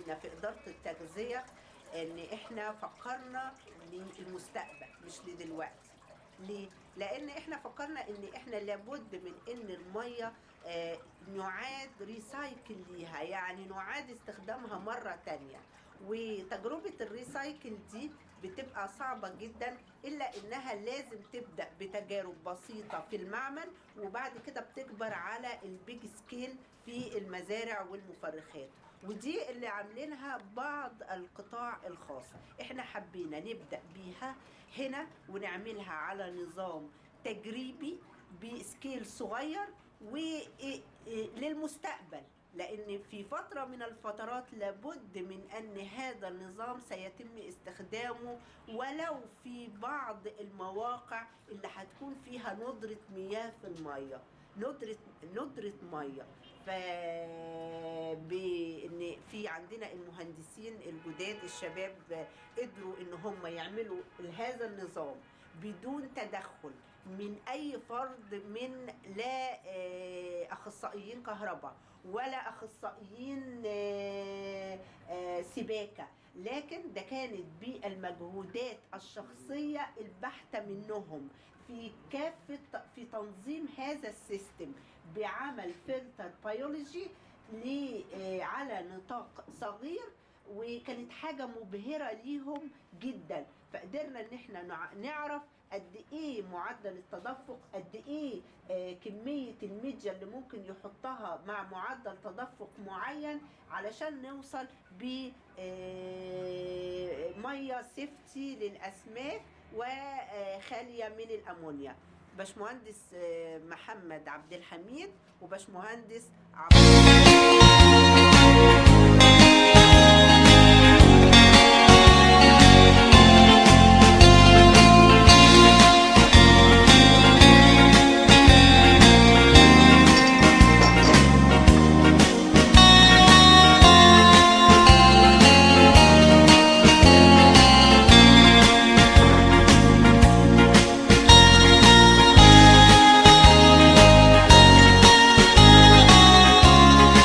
احنا في اداره التغذيه ان احنا فكرنا للمستقبل مش لدلوقتي ليه؟ لان احنا فكرنا ان احنا لابد من ان الميه آه، نعاد ريسايكل ليها يعني نعاد استخدامها مره تانية وتجربه الريسايكل دي بتبقى صعبة جدا إلا إنها لازم تبدأ بتجارب بسيطة في المعمل وبعد كده بتكبر على البيج سكيل في المزارع والمفرخات ودي اللي عاملينها بعض القطاع الخاص احنا حبينا نبدأ بيها هنا ونعملها على نظام تجريبي بسكيل صغير وللمستقبل لان في فتره من الفترات لابد من ان هذا النظام سيتم استخدامه ولو في بعض المواقع اللي هتكون فيها ندره مياه في الميه ندره ندره ميه ف بان في عندنا المهندسين الجداد الشباب قدروا ان هم يعملوا هذا النظام بدون تدخل من اي فرد من لا آه، اخصائيين كهرباء ولا اخصائيين آه، آه، سباكه لكن ده كانت بالمجهودات الشخصيه البحته منهم في كافه في تنظيم هذا السيستم بعمل فلتر بيولوجي ل- آه، على نطاق صغير وكانت حاجه مبهره ليهم جدا فقدرنا ان احنا نع- نعرف قد ايه معدل التدفق قد ايه آه، كميه الميديا اللي ممكن يحطها مع معدل تدفق معين علشان نوصل ب آه، ميه سيفتي للاسماك وخاليه من الامونيا باشمهندس آه، محمد عبد الحميد وباشمهندس عبد Thank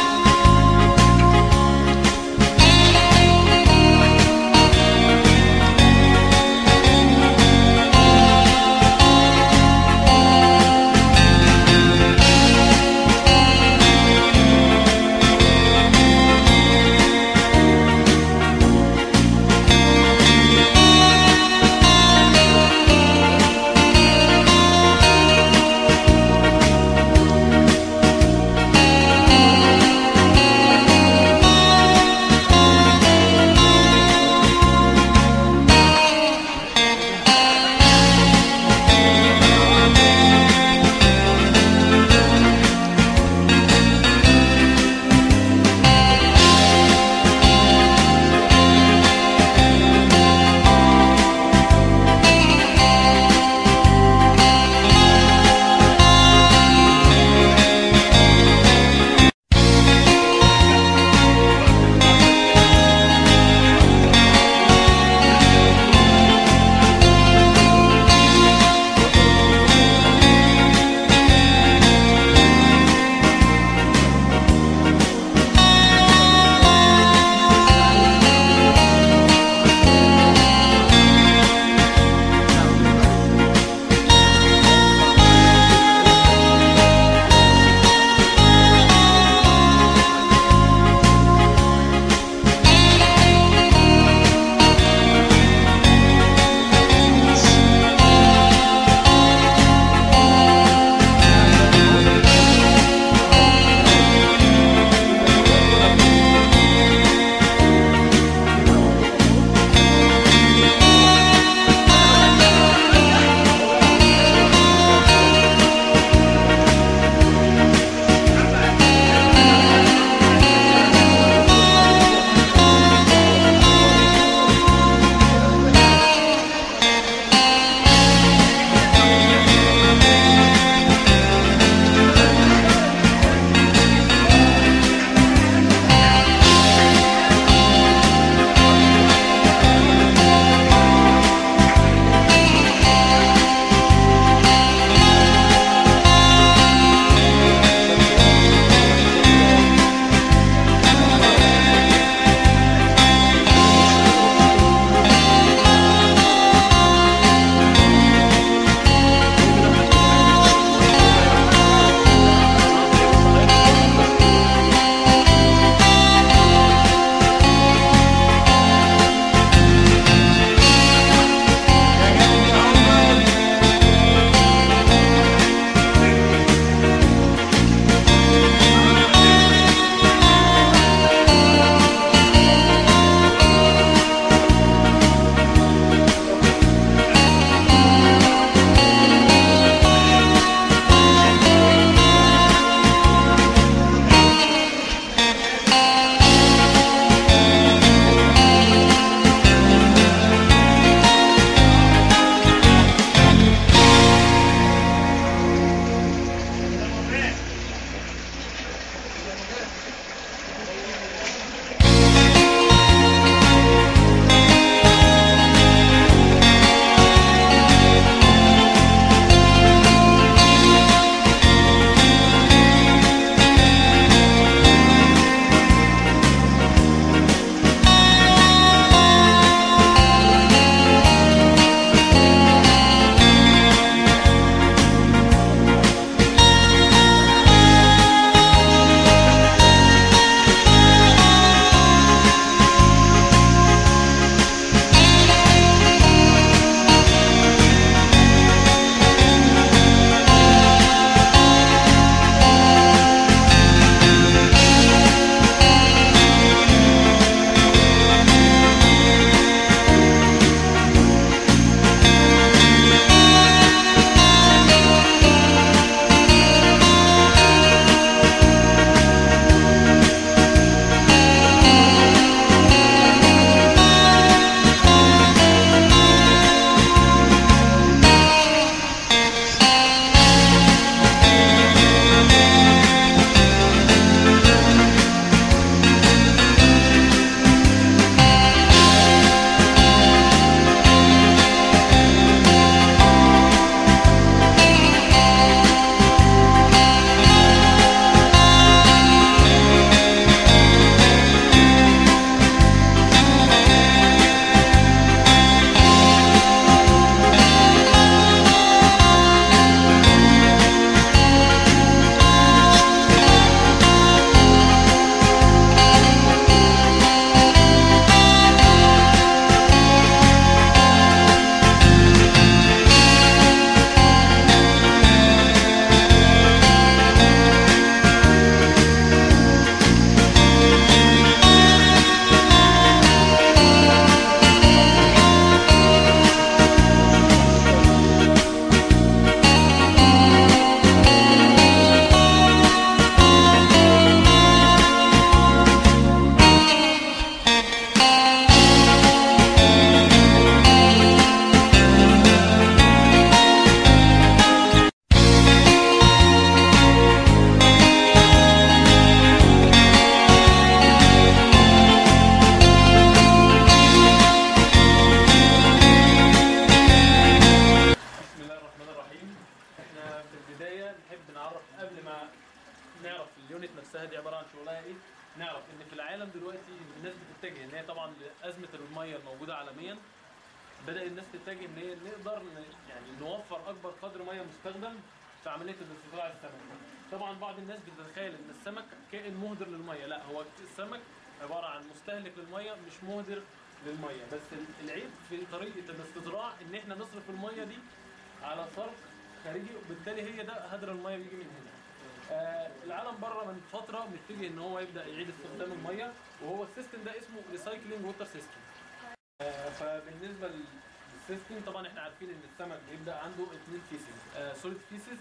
تتجه ان هي طبعا ازمه الميه الموجوده عالميا بدا الناس تتجه ان هي نقدر ن- يعني نوفر اكبر قدر ميه مستخدم في عمليه الاستزراع السمك طبعا بعض الناس بتتخيل ان السمك كائن مهدر للميه لا هو السمك عباره عن مستهلك للميه مش مهدر للميه بس ال- العيب في طريقه الاستزراع ان احنا نصرف الميه دي على صرف خارجي وبالتالي هي ده هدر الميه بيجي من هنا آه العالم بره من فتره متجه ان هو يبدا يعيد استخدام الميه وهو السيستم ده اسمه ريسايكلينج ووتر سيستم آه فبالنسبه للسيستم طبعا احنا عارفين ان السمك بيبدا عنده اثنين فيسز آه سوليد فيسز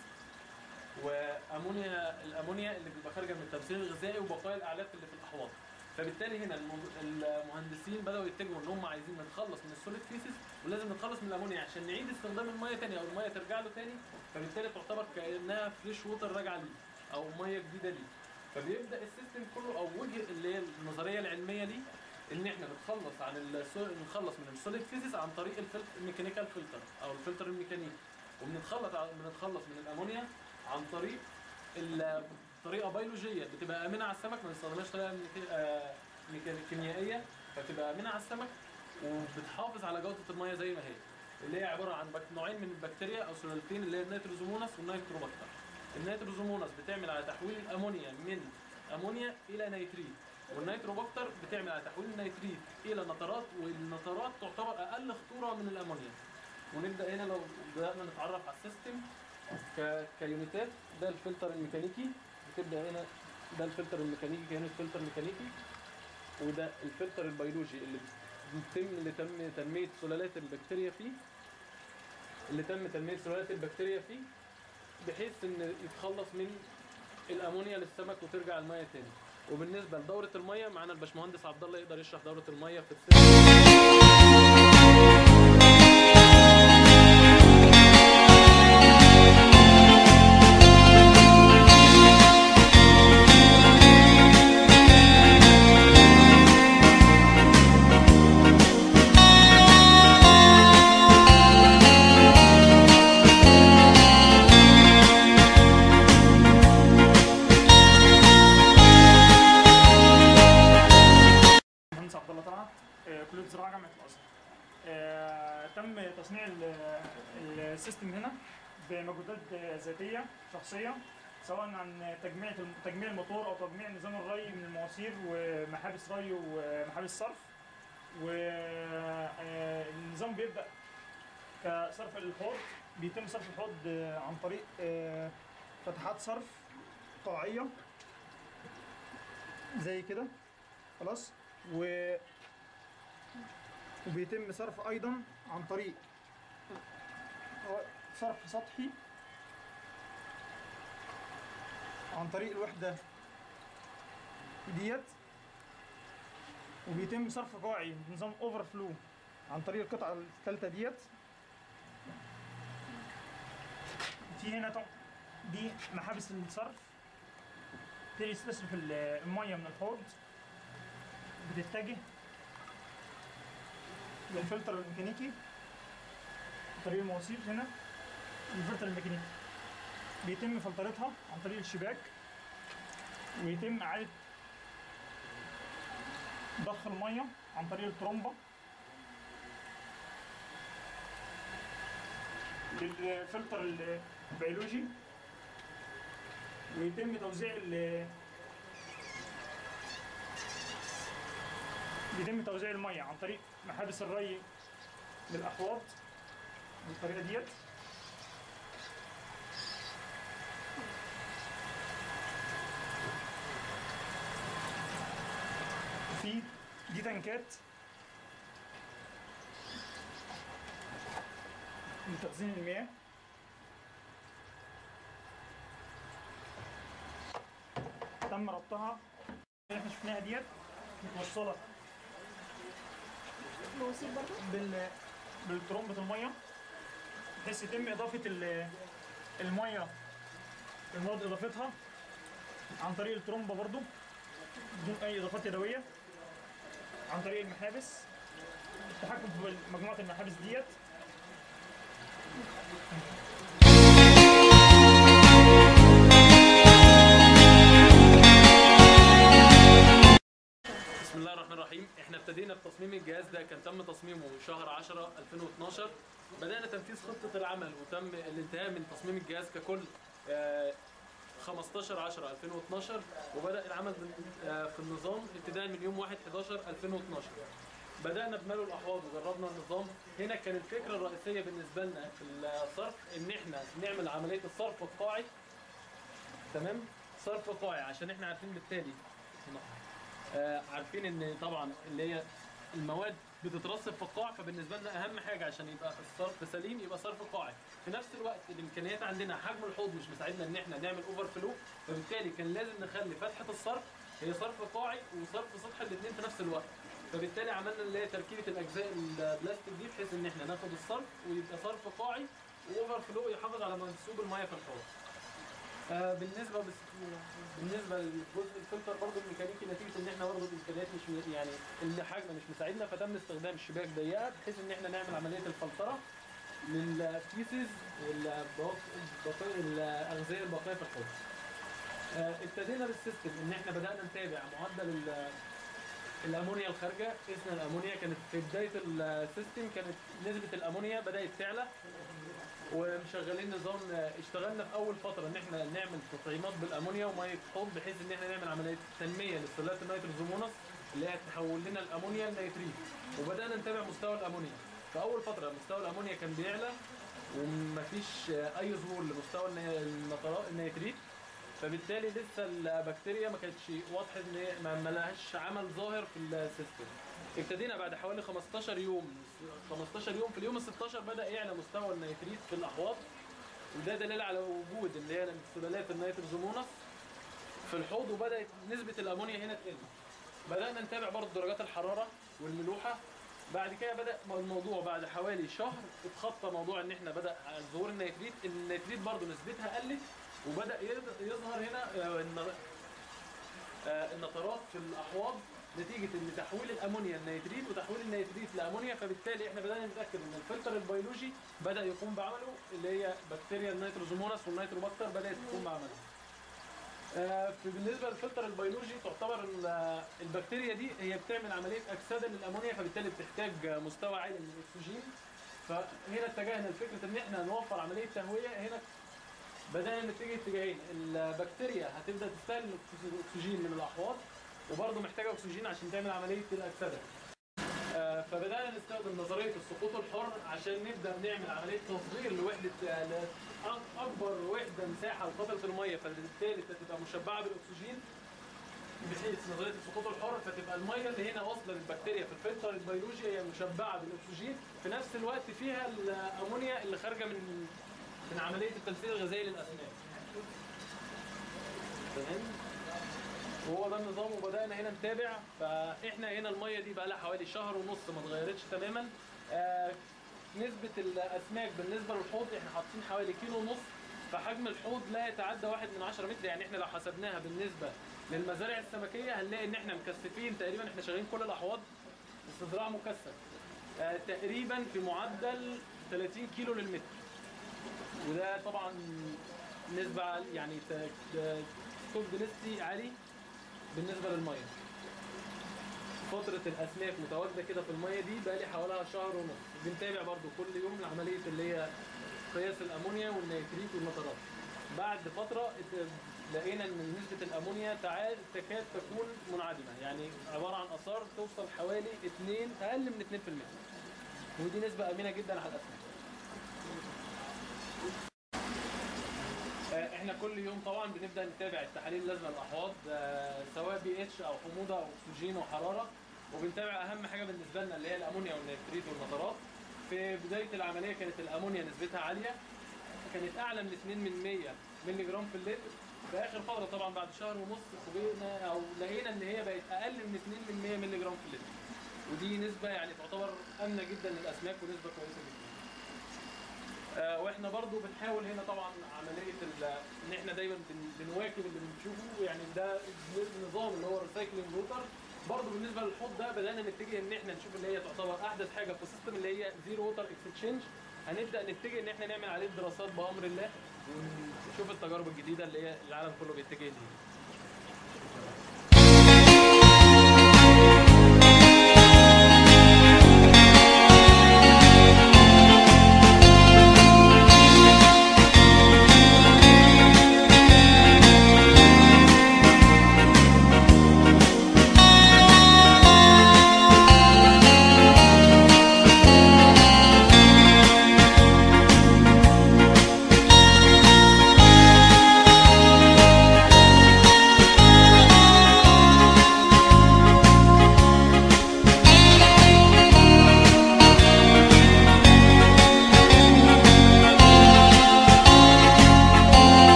وامونيا الامونيا اللي بتبقى خارجه من التمثيل الغذائي وبقايا الاعلاف اللي في الاحواض فبالتالي هنا الم- المهندسين بداوا يتجهوا ان هم عايزين نتخلص من السوليد فيسز ولازم نتخلص من الامونيا عشان نعيد استخدام الميه تاني او الميه ترجع له تاني فبالتالي تعتبر كانها فريش ووتر راجعه ليه او ميه جديده ليه فبيبدا السيستم كله او وجه اللي هي النظريه العلميه ليه ان احنا نتخلص عن السو- نتخلص من السوليد فيزيس عن طريق الفلتر الميكانيكال فلتر او الفلتر الميكانيكي وبنتخلص ع- بنتخلص من الامونيا عن طريق ال- طريقه بيولوجيه بتبقى امنه على السمك ما نستخدمهاش طريقه ميكا- آه، ميكا- كيميائيه فبتبقى امنه على السمك وبتحافظ على جوده الميه زي ما هي اللي هي عباره عن بك... نوعين من البكتيريا او سلالتين اللي هي النيتروزوموناس والنيتروباكتر النيتروزوموناس بتعمل على تحويل الامونيا من امونيا الى نيتريت والنيتروباكتر بتعمل على تحويل النيتريت الى نترات والنترات تعتبر اقل خطوره من الامونيا ونبدا هنا لو بدانا نتعرف على السيستم ك... كيونيتات ده الفلتر الميكانيكي بتبدا هنا ده الفلتر الميكانيكي كيونت فلتر ميكانيكي وده الفلتر البيولوجي اللي بيتم اللي تم تنميه سلالات البكتيريا فيه اللي تم تنميه سلالات البكتيريا فيه بحيث ان يتخلص من الامونيا للسمك وترجع الميه تاني وبالنسبه لدوره الميه معانا الباشمهندس عبد الله يقدر يشرح دوره الميه في السيستم مهندس عبد الله طلعت آه، كليه زراعه جامعه الازهر آه، تم تصنيع ال- السيستم هنا بمجهودات آه، ذاتيه شخصيه سواء عن تجميع تجميع الموتور او تجميع نظام الري من المواسير ومحابس ري ومحابس صرف والنظام بيبدا كصرف الحوض بيتم صرف الحوض آه، عن طريق آه، فتحات صرف قاعيه زي كده خلاص و وبيتم صرف ايضا عن طريق هو صرف سطحي عن طريق الوحدة ديت وبيتم صرف قاعي بنظام اوفر فلو عن طريق القطعة الثالثة ديت في هنا طبعا دي محابس الصرف تبتدي تصرف ال- المية من الحوض بتتجه للفلتر الميكانيكي عن طريق المواسير هنا الفلتر الميكانيكي بيتم فلترتها عن طريق الشباك ويتم إعادة ضخ المية عن طريق الترومبة للفلتر البيولوجي ويتم توزيع ال بيتم توزيع المية عن طريق محابس الري للأحواض بالطريقة ديت في دي تنكات لتخزين المياه تم ربطها اللي احنا شفناها ديت متوصلة مواسير برضه بال بالترمبة المية بحيث يتم إضافة ال- المية المواد إضافتها عن طريق الترمبة برضو بدون أي إضافات يدوية عن طريق المحابس التحكم في مجموعة المحابس ديت بسم الله الرحمن الرحيم الكريم احنا ابتدينا بتصميم الجهاز ده كان تم تصميمه شهر 10 2012 بدأنا تنفيذ خطة العمل وتم الانتهاء من تصميم الجهاز ككل آه، 15 10 2012 وبدأ العمل بال- آه، في النظام ابتداء من يوم 1 11 2012 بدأنا بملء الأحواض وجربنا النظام هنا كان الفكرة الرئيسية بالنسبة لنا في الصرف إن إحنا نعمل عملية الصرف القاعي تمام صرف قاعي عشان إحنا عارفين بالتالي هنا. آه عارفين إن طبعا اللي هي المواد بتترسب في القاع فبالنسبه لنا اهم حاجه عشان يبقى الصرف سليم يبقى صرف قاعي في نفس الوقت الامكانيات عندنا حجم الحوض مش مساعدنا ان احنا نعمل اوفر فلو فبالتالي كان لازم نخلي فتحه الصرف هي صرف قاعي وصرف سطح الاثنين في نفس الوقت فبالتالي عملنا اللي هي تركيبه الاجزاء البلاستيك دي بحيث ان احنا ناخد الصرف ويبقى صرف قاعي واوفر فلو يحافظ على منسوب الميه في الحوض آه بالنسبه بس بالنسبه لجزء الفلتر برضه الميكانيكي نتيجه ان احنا برضه الامكانيات مش يعني اللي حجم مش مساعدنا فتم استخدام الشباك ضيقه بحيث ان احنا نعمل عمليه الفلتره للبيسز الاغذيه الباقيه في الحوض. آه ابتدينا بالسيستم ان احنا بدانا نتابع معدل ال- الامونيا الخارجه قسنا الامونيا كانت في بدايه السيستم كانت نسبه الامونيا بدات تعلى ومشغلين نظام اشتغلنا في اول فتره ان احنا نعمل تطعيمات بالامونيا وميه حوض بحيث ان احنا نعمل عمليه تنميه لسلالات النيتروزوموناس اللي هي تحول لنا الامونيا لنيتريت وبدانا نتابع مستوى الامونيا في اول فتره مستوى الامونيا كان بيعلى ومفيش اي ظهور لمستوى الني- النترا- النيتريت فبالتالي لسه البكتيريا ما كانتش واضحه ان هي ما ما لهاش عمل ظاهر في السيستم ابتدينا بعد حوالي 15 يوم 15 يوم في اليوم ال 16 بدا يعلى مستوى النيتريت في الاحواض وده دليل على وجود اللي هي سلالات النيتروزوموناس في الحوض وبدات نسبه الامونيا هنا تقل بدانا نتابع برضه درجات الحراره والملوحه بعد كده بدا الموضوع بعد حوالي شهر اتخطى موضوع ان احنا بدا ظهور النيتريت النيتريت برضه نسبتها قلت وبدا يظ- يظهر هنا آه، الن- آه، النترات في الاحواض نتيجه ان تحويل الامونيا لنيتريت وتحويل النيتريت لامونيا فبالتالي احنا بدانا نتاكد ان الفلتر البيولوجي بدا يقوم بعمله اللي هي بكتيريا النيتروزوموناس والنيتروباكتر بدات تقوم بعملها. آه، في بالنسبه للفلتر البيولوجي تعتبر ال- البكتيريا دي هي بتعمل عمليه اكسده للامونيا فبالتالي بتحتاج مستوى عالي من الاكسجين فهنا اتجهنا لفكره ان احنا نوفر عمليه تهويه هنا بدأنا نتجه اتجاهين البكتيريا هتبدأ تستهلك الأكسجين من الأحواض وبرضه محتاجة أكسجين عشان تعمل عملية الأكسدة. آه، فبدأنا نستخدم نظرية السقوط الحر عشان نبدأ نعمل عملية تصغير لوحدة آه، ل- أك- أكبر وحدة مساحة لقطرة المية فبالتالي تبقى مشبعة بالأكسجين بحيث نظرية السقوط الحر فتبقى المية اللي هنا واصلة للبكتيريا في الفلتر البيولوجي هي مشبعة بالأكسجين في نفس الوقت فيها الأمونيا اللي خارجة من من عمليه التمثيل الغذائي للاسماك. تمام؟ وهو ده النظام وبدانا هنا نتابع فاحنا هنا الميه دي بقى لها حوالي شهر ونص ما اتغيرتش تماما. آه نسبه الاسماك بالنسبه للحوض احنا حاطين حوالي كيلو ونص فحجم الحوض لا يتعدى واحد من 10 متر يعني احنا لو حسبناها بالنسبه للمزارع السمكيه هنلاقي ان احنا مكثفين تقريبا احنا شغالين كل الاحواض استزراع مكثف. آه تقريبا في معدل 30 كيلو للمتر. وده طبعا نسبة عال- يعني ستوك دينستي عالي بالنسبة للمية. فترة الأسماك متواجدة كده في المية دي بقى لي حوالي شهر ونص. بنتابع برضو كل يوم عملية اللي هي قياس الأمونيا والنيتريت والنترات. بعد فترة ات- لقينا إن نسبة الأمونيا تعاد تكاد تكون منعدمة، يعني عبارة عن آثار توصل حوالي 2 أقل من 2%. ودي نسبة آمنة جدا على الأسماك. آه، احنا كل يوم طبعا بنبدا نتابع التحاليل اللازمه للاحواض آه، سواء بي اتش او حموضه او اكسجين وحراره وبنتابع اهم حاجه بالنسبه لنا اللي هي الامونيا والنيتريت والنترات في بدايه العمليه كانت الامونيا نسبتها عاليه كانت اعلى من 2 من 100 مللي جرام في اللتر في اخر فتره طبعا بعد شهر ونص فوجئنا او لقينا ان هي بقت اقل من 2 من 100 مللي جرام في اللتر ودي نسبه يعني تعتبر امنه جدا للاسماك ونسبه كويسه جدا آه، واحنا برضو بنحاول هنا طبعا عمليه ال- ان احنا دايما بن- بنواكب اللي بنشوفه يعني ده النظام اللي هو الريسايكلينج ووتر برضو بالنسبه للحوض ده بدانا نتجه ان احنا نشوف اللي هي تعتبر احدث حاجه في السيستم اللي هي زيرو ووتر اكستشينج هنبدا نتجه ان احنا نعمل عليه دراسات بامر الله ونشوف التجارب الجديده اللي هي العالم كله بيتجه ليها